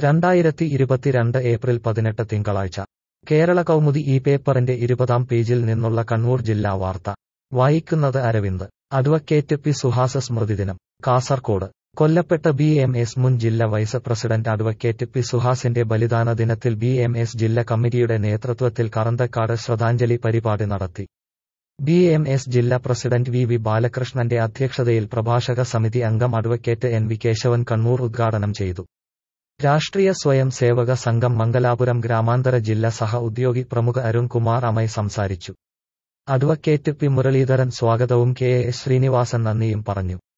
രണ്ടായിരത്തി ഇരുപത്തിരണ്ട് ഏപ്രിൽ പതിനെട്ട് തിങ്കളാഴ്ച കേരള കൗമുദി ഈ പേപ്പറിന്റെ ഇരുപതാം പേജിൽ നിന്നുള്ള കണ്ണൂർ ജില്ലാ വാർത്ത വായിക്കുന്നത് അരവിന്ദ് അഡ്വക്കേറ്റ് പി സുഹാസ സ്മൃതിദിനം കാസർകോട് കൊല്ലപ്പെട്ട ബി എം എസ് മുൻ ജില്ലാ വൈസ് പ്രസിഡന്റ് അഡ്വക്കേറ്റ് പി സുഹാസിന്റെ ബലിദാന ദിനത്തിൽ ബി എം എസ് ജില്ലാ കമ്മിറ്റിയുടെ നേതൃത്വത്തിൽ കറന്തക്കാട് ശ്രദ്ധാഞ്ജലി പരിപാടി നടത്തി ബി എം എസ് ജില്ലാ പ്രസിഡന്റ് വി വി ബാലകൃഷ്ണന്റെ അധ്യക്ഷതയിൽ പ്രഭാഷക സമിതി അംഗം advocate N V Keshavan Kannur ഉദ്ഘാടനം ചെയ്തു രാഷ്ട്രീയ സ്വയം സേവക സംഘം മംഗലാപുരം ഗ്രാമാന്തര ജില്ലാ സഹ ഉദ്യോഗി പ്രമുഖ അരുൺ കുമാർ അമൈ സംസാരിച്ചു അഡ്വക്കേറ്റ് പി മുരളീധരൻ സ്വാഗതവും കെ എസ് ശ്രീനിവാസൻ നന്ദിയും പറഞ്ഞു